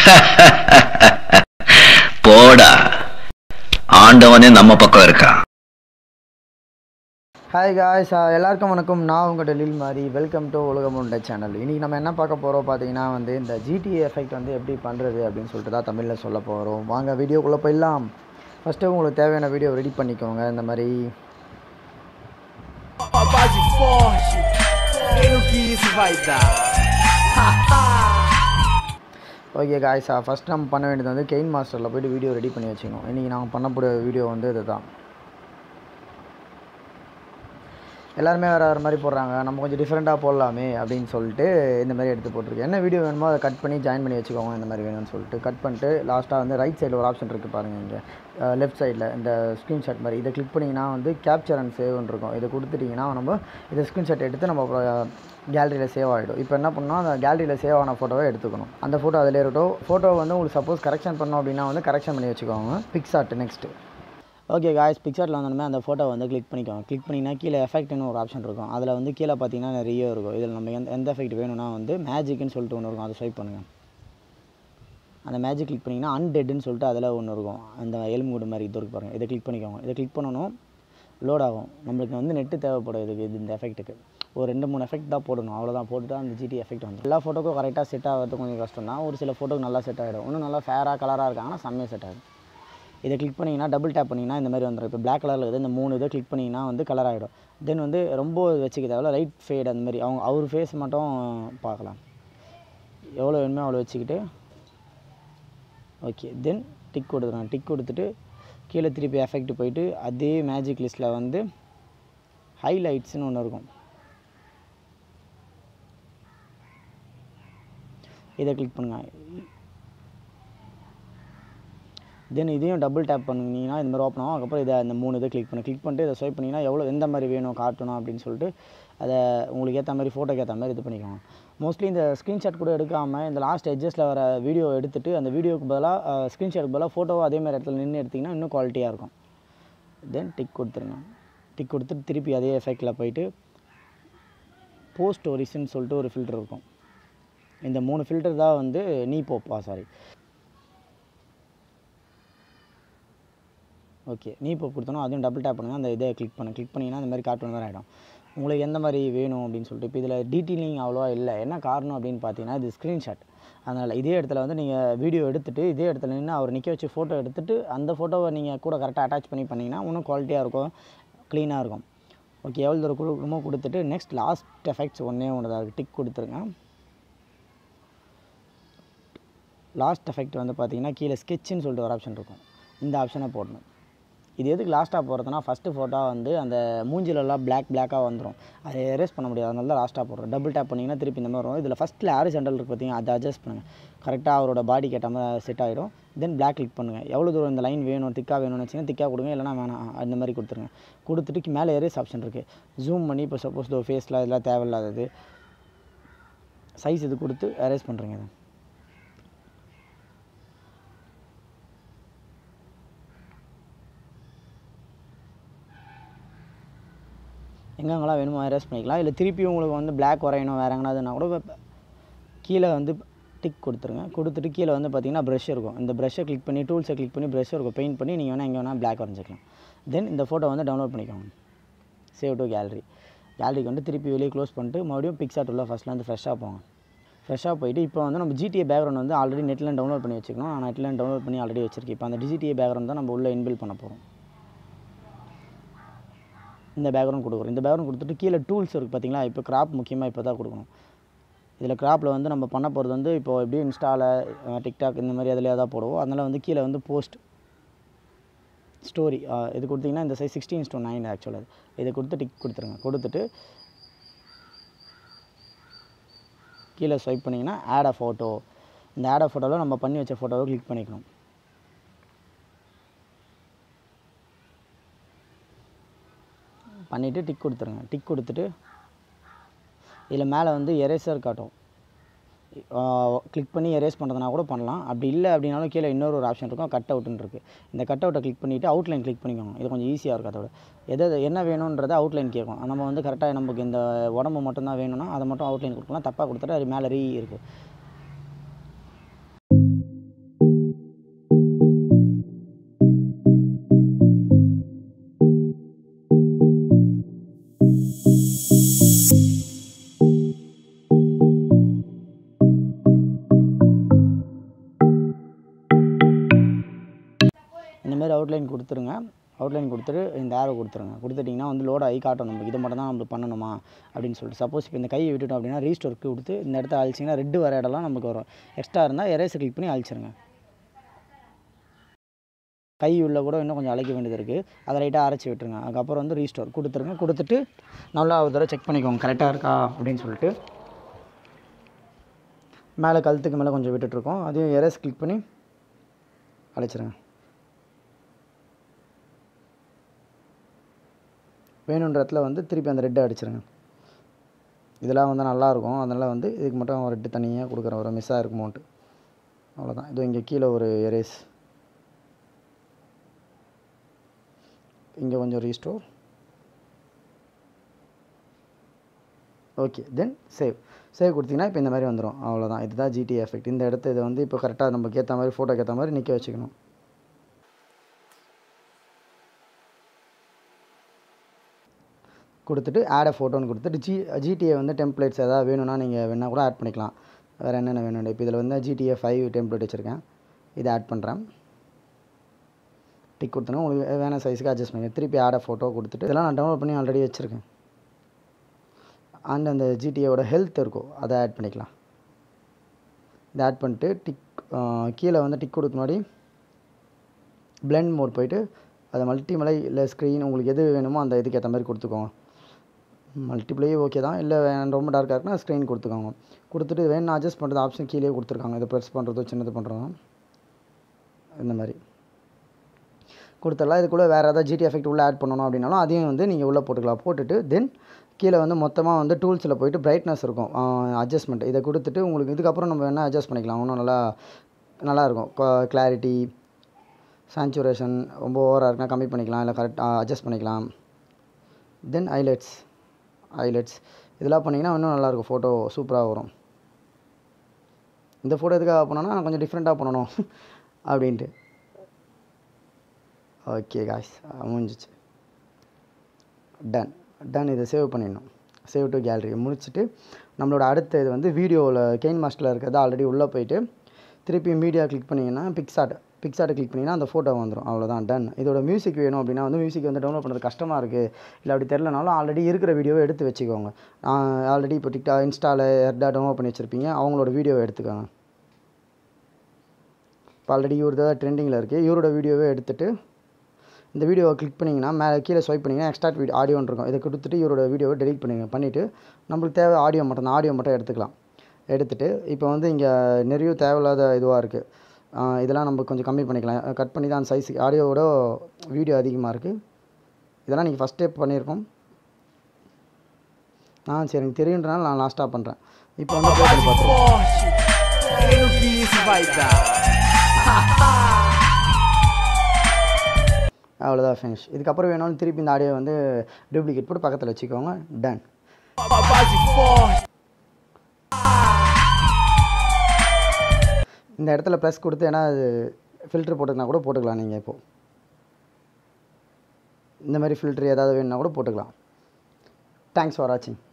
போடா ஆண்டவனே நம்ம பக்கம் இருக்கான் ஹாய் காய்ஸ் எல்லாருக்கும் வணக்கம் நான் உங்கள் டெல்லில் மாதிரி வெல்கம் டு உலகம் உண்டை சேனல் இன்றைக்கி நம்ம என்ன பார்க்க போகிறோம் பார்த்தீங்கன்னா வந்து இந்த ஜிடிஏ எஃபெக்ட் வந்து எப்படி பண்ணுறது அப்படின்னு சொல்லிட்டு தான் தமிழில் சொல்ல போகிறோம் வாங்க வீடியோக்குள்ளே போயிடலாம் ஃபஸ்ட்டு உங்களுக்கு தேவையான வீடியோ ரெடி பண்ணிக்கோங்க இந்த மாதிரி Uma base forte, creio que isso vai dar. Okay guys first நம்ம பண்ண வேண்டியது வந்து கெயின் மாஸ்டரில் போய்ட்டு வீடியோ ரெடி பண்ணி வச்சுக்கணும் இன்றைக்கி நாங்கள் பண்ணக்கூடிய வீடியோ வந்து இதுதான் எல்லாருமே வேறு வேறு மாதிரி போடுறாங்க நம்ம கொஞ்சம் டிஃப்ரெண்ட்டாக போடலாமே அப்படின்னு சொல்லிட்டு இந்த மாதிரி எடுத்து போட்டிருக்கேன் என்ன வீடியோ வேணுமோ அதை கட் பண்ணி ஜாயின் பண்ணி வச்சுக்கோங்க இந்த மாதிரி வேணும்னு சொல்லிட்டு கட் பண்ணிட்டு லாஸ்ட்டாக வந்து ரைட் சைடில் ஒரு ஆப்ஷன் இருக்குது பாருங்கள் இங்கே லெஃப்ட் சைடில் இந்த ஸ்க்ரீன்ஷாட் மாதிரி இதை கிளிக் பண்ணிங்கன்னா வந்து கேப்சர் அண்ட் சேவ்னு இருக்கும் இதை கொடுத்துட்டிங்கன்னா நம்ம இதை ஸ்க்ரீன்ஷாட் எடுத்து நம்ம கேலரியில் சேவ் ஆகிடும் இப்போ என்ன பண்ணணும் அந்த கேலரியில் சேவ் ஆன ஃபோட்டோவை எடுத்துக்கணும் அந்த ஃபோட்டோ அதிலே இருக்கட்டும் ஃபோட்டோ வந்து உங்களுக்கு சப்போஸ் கரெக்ஷன் பண்ணோம் அப்படின்னா வந்து கரெக்ஷன் பண்ணி வச்சுக்கோங்க பிக்ஸாட் நெக்ஸ்ட்டு ஓகே காய்ஸ் பிக்சரில் வந்தோடனே அந்த ஃபோட்டோ வந்து கிளிக் பண்ணிக்கோங்க கிளிக் பண்ணிங்கன்னா கீழே எஃபெக்ட்னு ஒரு ஆப்ஷன் இருக்கும் அதில் வந்து கீழே பார்த்தீங்கன்னா நிறைய இருக்கும் இதில் நம்ம எந்த எந்த எஃபெக்ட் வேணும்னா வந்து மேஜிக்னு சொல்லிட்டு ஒன்று இருக்கும் அதை ஸ்வைப் பண்ணுங்கள் அந்த மேஜிக் கிளிக் பண்ணிங்கன்னா அன்டெட்னு சொல்லிட்டு அதில் ஒன்று இருக்கும் அந்த எலும்புக்கூடு மாதிரி இது இருக்கு பாருங்கள் இதை கிளிக் பண்ணிக்கோங்க இதை கிளிக் பண்ணணும் லோட் ஆகும் நம்மளுக்கு வந்து நெட்டு தேவைப்படும் இதுக்கு இது இந்த எஃபெக்ட்டுக்கு ஒரு ரெண்டு மூணு எஃபெக்ட் தான் போடணும் அவ்வளோதான் போட்டுட்டு அந்த ஜிடி எஃபெக்ட் வந்து எல்லா ஃபோட்டோக்கும் கரெக்டாக செட் ஆகிறது கொஞ்சம் கஷ்டம் தான் ஒரு சில ஃபோட்டோக்கு நல்லா செட் ஆகிடும் இன்னும் நல்லா ஃபேராக கலராக இருக்காங்கன்னா செம்மையாக செட் ஆகிடும் இதை கிளிக் பண்ணிங்கன்னா டபுள் டேப் பண்ணிங்கன்னா இந்த மாதிரி வந்துடும் இப்போ பிளாக் கலரில் இருக்குது இந்த மூணு இதை கிளிக் பண்ணிங்கன்னா வந்து கலர் ஆகிடும் தென் வந்து ரொம்ப வச்சுக்க தேவையில்ல லைட் ஃபேட் அந்த மாதிரி அவங்க அவர் ஃபேஸ் மட்டும் பார்க்கலாம் எவ்வளோ வேணுமோ அவ்வளோ வச்சுக்கிட்டு ஓகே தென் டிக் கொடுத்துருங்க டிக் கொடுத்துட்டு கீழே திருப்பி எஃபெக்ட் போயிட்டு அதே மேஜிக் லிஸ்ட்டில் வந்து ஹைலைட்ஸ்னு ஒன்று இருக்கும் இதை கிளிக் பண்ணுங்கள் தென் இதையும் டபுள் டேப் பண்ணிங்கன்னா இந்த மாதிரி ஓப்பன் ஆகும் அதுக்கப்புறம் இதை அந்த மூணு இதை கிளிக் பண்ணி கிளிக் பண்ணிட்டு இதை ஸ்வைப் பண்ணிங்கன்னா எவ்வளோ எந்த மாதிரி வேணும் காட்டணும் அப்படின்னு சொல்லிட்டு அதை உங்களுக்கு ஏற்ற மாதிரி ஃபோட்டோக்கு ஏற்ற மாதிரி இது பண்ணிக்கோங்க மோஸ்ட்லி இந்த ஸ்க்ரீன்ஷாட் கூட எடுக்காமல் இந்த லாஸ்ட் எட்ஜஸில் வர வீடியோ எடுத்துட்டு அந்த வீடியோக்கு பதிலாக ஸ்க்ரீன்ஷாட்டுக்கு பதிலாக ஃபோட்டோவை அதே மாதிரி இடத்துல நின்று எடுத்திங்கன்னா இன்னும் குவாலிட்டியாக இருக்கும் தென் டிக் கொடுத்துருங்க டிக் கொடுத்துட்டு திருப்பி அதே எஃபெக்டில் போயிட்டு போஸ்ட் ஸ்டோரிஸ்ன்னு சொல்லிட்டு ஒரு ஃபில்டர் இருக்கும் இந்த மூணு ஃபில்டர் தான் வந்து நீ போப்பா சாரி ஓகே நீ இப்போ கொடுத்தோன்னா அதையும் டபுள் டேப் பண்ணுங்கள் அந்த இதை கிளிக் பண்ணு கிளிக் பண்ணிங்கன்னா இந்த மாதிரி கார்ட்டூன் தான் ஆகிடும் உங்களுக்கு எந்த மாதிரி வேணும் அப்படின்னு சொல்லிட்டு இப்போ இதில் டீட்டெயிலிங் அவ்வளோவா இல்லை என்ன காரணம் அப்படின்னு பார்த்தீங்கன்னா இது ஸ்க்ரீன்ஷாட் அதனால் இதே இடத்துல வந்து நீங்கள் வீடியோ எடுத்துகிட்டு இதே இடத்துல நின்று அவர் நிற்க வச்சு ஃபோட்டோ எடுத்துகிட்டு அந்த ஃபோட்டோவை நீங்கள் கூட கரெக்டாக அட்டாச் பண்ணி பண்ணிங்கன்னா இன்னும் குவாலிட்டியாக இருக்கும் க்ளீனாக இருக்கும் ஓகே எவ்வளோ தூரம் கொடுக்கணுமோ கொடுத்துட்டு நெக்ஸ்ட் லாஸ்ட் எஃபெக்ட்ஸ் ஒன்றே ஒன்று தான் டிக் கொடுத்துருங்க லாஸ்ட் எஃபெக்ட் வந்து பார்த்தீங்கன்னா கீழே ஸ்கெட்சுன்னு சொல்லிட்டு ஒரு ஆப்ஷன் இருக்கும் இந்த ஆப்ஷனை போடணும் இது எதுக்கு லாஸ்ட்டாக போடுறதுனா ஃபஸ்ட்டு ஃபோட்டோ வந்து அந்த மூஞ்சிலெல்லாம் பிளாக் பிளாக்காக வந்துடும் அதை எரேஸ் பண்ண முடியாது அதனால தான் லாஸ்ட்டாக போடுறோம் டபுள் டேப் பண்ணிங்கன்னா திருப்பி இந்த மாதிரி வரும் இதில் ஃபஸ்ட்டில் ஆறு சென்டல் இருக்குது பார்த்தீங்கன்னா அதை அட்ஜஸ்ட் பண்ணுங்கள் கரெக்டாக அவரோட பாடி கேட்ட மாதிரி செட் ஆகிடும் தென் பிளாக் கிளிக் பண்ணுங்கள் எவ்வளோ தூரம் இந்த லைன் வேணும் திக்காக வேணும்னு வச்சிங்கன்னா திக்காக கொடுங்க இல்லைனா வேணாம் அந்த மாதிரி கொடுத்துருங்க கொடுத்துட்டு மேலே எரேஸ் ஆப்ஷன் இருக்குது ஜூம் பண்ணி இப்போ சப்போஸ் இதோ ஃபேஸில் இதெல்லாம் தேவையில்லாதது சைஸ் இது கொடுத்து எரேஸ் பண்ணுறீங்க இதை எங்கெங்கெல்லாம் வேணுமோ எரேஸ் பண்ணிக்கலாம் இல்லை திருப்பி உங்களுக்கு வந்து பிளாக் வரையணும் வேறு எங்கேனாதுன்னா கூட இப்ப கீழே வந்து டிக் கொடுத்துருங்க கொடுத்துட்டு கீழே வந்து பார்த்தீங்கன்னா ப்ரஷ் இருக்கும் இந்த ப்ரஷ்ஷை கிளிக் பண்ணி டூல்ஸை கிளிக் பண்ணி ப்ரஷ் இருக்கும் பெயிண்ட் பண்ணி நீங்கள் வேணால் எங்கே வேணால் பிளாக் வரைஞ்சிக்கலாம் தென் இந்த ஃபோட்டோ வந்து டவுன்லோட் பண்ணிக்கோங்க சேவ் டு கேலரி கேலரிக்கு வந்து திருப்பி வெளியே க்ளோஸ் பண்ணிட்டு மறுபடியும் பிக்ஸாட் உள்ள ஃபஸ்ட்டில் வந்து ஃப்ரெஷ்ஷாக போங்க ஃப்ரெஷ்ஷாக போயிட்டு இப்போ வந்து நம்ம ஜிடிஏ பேக்ரவுண்ட் வந்து ஆல்ரெடி நெட்டில் டவுன்லோட் பண்ணி வச்சுக்கணும் நான் நெட்டில் டவுன்லோட் பண்ணி ஆல்ரெடி வச்சிருக்கேன் இப்போ அந்த ஜிடிஏ பேக்ரவுண்ட் தான் நம்ம உள்ளே இன்பில் பண்ண போகிறோம் இந்த பேக்ரவுண்ட் கொடுக்குறோம் இந்த பேக்ரவுண்ட் கொடுத்துட்டு கீழே டூல்ஸ் இருக்குது பார்த்தீங்களா இப்போ கிராப் முக்கியமாக இப்போ தான் கொடுக்கணும் இதில் கிராப்பில் வந்து நம்ம பண்ண போகிறது வந்து இப்போ எப்படி இன்ஸ்டாவில் டிக்டாக் இந்த மாதிரி அதிலே தான் போடுவோம் அதனால் வந்து கீழே வந்து போஸ்ட் ஸ்டோரி இது கொடுத்தீங்கன்னா இந்த சைஸ் சிக்ஸ்டீன் டு நைன் ஆக்சுவலாக இதை கொடுத்து டிக் கொடுத்துருங்க கொடுத்துட்டு கீழே ஸ்வைப் பண்ணிங்கன்னா ஆட் அ ஃபோட்டோ இந்த ஆட் அ ஃபோட்டோவில் நம்ம பண்ணி வச்ச ஃபோட்டோவை கிளிக் பண்ணிக்கணும் பண்ணிவிட்டு டிக் கொடுத்துருங்க டிக் கொடுத்துட்டு இதில் மேலே வந்து எரேசர் காட்டும் கிளிக் பண்ணி எரேஸ் பண்ணுறதுனா கூட பண்ணலாம் அப்படி இல்லை அப்படின்னாலும் கீழே இன்னொரு ஒரு ஆப்ஷன் இருக்கும் கட் அவுட்னு இருக்குது இந்த கட் அவுட்டை கிளிக் பண்ணிவிட்டு அவுட்லைன் கிளிக் பண்ணிக்கோங்க இது கொஞ்சம் ஈஸியாக இருக்கும் அதோட எது என்ன வேணுன்றதை அவுட்லைன் கேட்கும் நம்ம வந்து கரெக்டாக நமக்கு இந்த உடம்பு மட்டும்தான் வேணும்னா அதை மட்டும் அவுட்லைன் கொடுக்கலாம் தப்பாக கொடுத்துட்டு அது மேலே ரீ இருக்குது இந்த மாதிரி அவுட்லைன் கொடுத்துருங்க அவுட்லைன் கொடுத்துட்டு இந்த ஏரோ கொடுத்துருங்க கொடுத்துட்டிங்கன்னா வந்து லோட் ஆகி காட்டும் நமக்கு இதை மட்டும் தான் நம்ம பண்ணணுமா அப்படின்னு சொல்லிட்டு சப்போஸ் இப்போ இந்த கையை விட்டுட்டோம் அப்படின்னா ரீஸ்டோருக்கு கொடுத்து இந்த இடத்த அழிச்சிங்கன்னா ரெட்டு வர இடம்லாம் நமக்கு வரும் எக்ஸ்ட்ரா இருந்தால் எரேஸ் கிளிக் பண்ணி அழிச்சிருங்க கை உள்ள கூட இன்னும் கொஞ்சம் அழைக்க வேண்டியது இருக்குது அதை லைட்டாக அரைச்சி விட்டுருங்க அதுக்கப்புறம் வந்து ரீஸ்டோர் கொடுத்துருங்க கொடுத்துட்டு நல்லா ஒரு தடவை செக் பண்ணிக்கோங்க கரெக்டாக இருக்கா அப்படின்னு சொல்லிட்டு மேலே கழுத்துக்கு மேலே கொஞ்சம் விட்டுட்ருக்கோம் அதையும் எரேஸ் கிளிக் பண்ணி அழைச்சிருங்க வேணுன்ற இடத்துல வந்து திருப்பி அந்த ரெட்டை அடிச்சிருங்க இதெல்லாம் வந்து நல்லாயிருக்கும் அதனால் வந்து இதுக்கு மட்டும் ரெட்டு தனியாக கொடுக்குறேன் ஒரு மிஸ் ஆகிருக்குமோன்ட்டு அவ்வளோதான் இது இங்கே கீழே ஒரு எரேஸ் இங்கே கொஞ்சம் restore okay then save save கொடுத்தீங்கன்னா இப்போ இந்த மாதிரி வந்துடும் அவ்வளோதான் இதுதான் ஜிடி எஃபெக்ட் இந்த இடத்த இதை வந்து இப்போ கரெக்டாக நமக்கு ஏற்ற மாதிரி ஃபோட்டோக்கு ஏற்ற மாதிரி நிற்க வச்சுக்கணும் கொடுத்துட்டு ஆட் ஃபோட்டோன்னு கொடுத்துட்டு ஜி ஜிடிஏ வந்து டெம்ப்ளேட்ஸ் எதாவது வேணும்னா நீங்கள் வேணால் கூட ஆட் பண்ணிக்கலாம் வேறு என்னென்ன வேணும் இப்போ இதில் வந்து ஜிடிஏ ஃபைவ் டெம்ப்ளேட் வச்சுருக்கேன் இதை ஆட் பண்ணுறேன் டிக் கொடுத்தோன்னா உங்களுக்கு வேணால் சைஸுக்கு அட்ஜஸ்ட் பண்ணி திருப்பி ஆட ஃபோட்டோ கொடுத்துட்டு இதெல்லாம் நான் டவுன்லோட் பண்ணி ஆல்ரெடி வச்சுருக்கேன் அண்ட் அந்த ஜிடிஏவோட ஹெல்த் இருக்கும் அதை ஆட் பண்ணிக்கலாம் இதை ஆட் பண்ணிட்டு டிக் கீழே வந்து டிக் கொடுக்க முன்னாடி blend மோட் போயிட்டு அதை மல்டிமலை இல்லை ஸ்க்ரீன் உங்களுக்கு எது வேணுமோ அந்த இதுக்கு ஏற்ற மாதிரி கொடுத்துக்கோங்க மல்டிப்ளே ஓகே தான் இல்லை வேணும் ரொம்ப டார்க்காக இருக்குன்னா ஸ்க்ரீன் கொடுத்துக்கோங்க கொடுத்துட்டு வேணும் அட்ஜஸ்ட் பண்ணுறது ஆப்ஷன் கீழே கொடுத்துருக்காங்க இதை ப்ரெஸ் பண்ணுறதோ சின்னது பண்ணுறதோ இந்த மாதிரி கொடுத்துடலாம் இதுக்குள்ளே வேறு ஏதாவது ஜிடி எஃபெக்ட் உள்ளே ஆட் பண்ணணும் அப்படின்னாலும் அதையும் வந்து நீங்கள் உள்ளே போட்டுக்கலாம் போட்டுட்டு தென் கீழே வந்து மொத்தமாக வந்து டூல்ஸில் போயிட்டு பிரைட்னஸ் இருக்கும் அட்ஜஸ்ட்மெண்ட் இதை கொடுத்துட்டு உங்களுக்கு இதுக்கப்புறம் நம்ம வேணால் அட்ஜஸ்ட் பண்ணிக்கலாம் இன்னும் நல்லா நல்லாயிருக்கும் கிளாரிட்டி சாச்சுரேஷன் ரொம்ப ஓவராக இருக்குன்னா கம்மி பண்ணிக்கலாம் இல்லை கரெக்டாக அட்ஜஸ்ட் பண்ணிக்கலாம் தென் ஹைலைட்ஸ் ஹைலைட்ஸ் இதெல்லாம் பண்ணிங்கன்னா இன்னும் நல்லாயிருக்கும் ஃபோட்டோ சூப்பராக வரும் இந்த ஃபோட்டோ எதுக்காக பண்ணணும்னா கொஞ்சம் டிஃப்ரெண்ட்டாக பண்ணணும் அப்படின்ட்டு ஓகே காய்ஸ் முடிஞ்சிச்சு டன் டன் இதை சேவ் பண்ணிடணும் சேவ் டு கேலரி முடிச்சுட்டு நம்மளோட அடுத்த இது வந்து வீடியோவில் கெயின் மாஸ்டரில் இருக்கிறது ஆல்ரெடி உள்ளே போயிட்டு திருப்பி மீடியா கிளிக் பண்ணிங்கன்னா பிக்சார்ட் பிக்சார்ட்டை கிளிக் பண்ணிங்கன்னா அந்த ஃபோட்டோ வந்துடும் அவ்வளோதான் டன் இதோட மியூசிக் வேணும் அப்படின்னா வந்து மியூசிக் வந்து டவுன்லோட் பண்ணுறது கஷ்டமாக இருக்குது இல்லை அப்படி தெரிலனாலும் ஆல்ரெடி இருக்கிற வீடியோவை எடுத்து வச்சுக்கோங்க ஆல்ரெடி இப்போ டிக்டா இன்ஸ்டாவில் எர்டா டவுன்லோட் பண்ணி வச்சுருப்பீங்க அவங்களோட வீடியோவை எடுத்துக்கோங்க இப்போ ஆல்ரெடி இவர் தான் ட்ரெண்டிங்கில் இருக்குது இவரோட வீடியோவை எடுத்துகிட்டு இந்த வீடியோவை கிளிக் பண்ணிங்கன்னா மேலே கீழே ஸ்வைப் பண்ணிங்கன்னா எக்ஸ்ட்ராக்ட் வீடியோ ஆடியோன்னு இருக்கும் இதை கொடுத்துட்டு இவரோட வீடியோவை டெலிட் பண்ணுங்க பண்ணிவிட்டு நம்மளுக்கு தேவை ஆடியோ மட்டும் தான் ஆடியோ மட்டும் எடுத்துக்கலாம் எடுத்துகிட்டு இப்போ வந்து இங்கே நிறைய தேவையில்லாத இதுவாக இருக்குது இதெல்லாம் நம்ம கொஞ்சம் கம்மி பண்ணிக்கலாம் கட் பண்ணி தான் அந்த சைஸ் ஆடியோவோட வீடியோ அதிகமாக இருக்குது இதெல்லாம் நீங்கள் ஃபஸ்ட் ஸ்டெப் பண்ணியிருக்கோம் ஆ சரி எனக்கு தெரியுன்றனால நான் லாஸ்ட்டாக பண்ணுறேன் இப்போ வந்து play பண்ணி பார்த்துருவோம் Forte. Quem não quis vai dar. அவ்வளோதான் ஃபினிஷ் இதுக்கப்புறம் வேணாலும் திருப்பி இந்த ஆடியோ வந்து டூப்ளிகேட் போட்டு பக்கத்தில் வச்சுக்கோங்க டன் A base forte. இந்த இடத்துல ப்ளஸ் கொடுத்து ஏன்னா அது ஃபில்ட்ரு போட்டுக்கினா கூட போட்டுக்கலாம் நீங்கள் இப்போது இந்த மாதிரி ஃபில்ட்ரு ஏதாவது வேணும்னா கூட போட்டுக்கலாம் தேங்க்ஸ் ஃபார் வாட்சிங்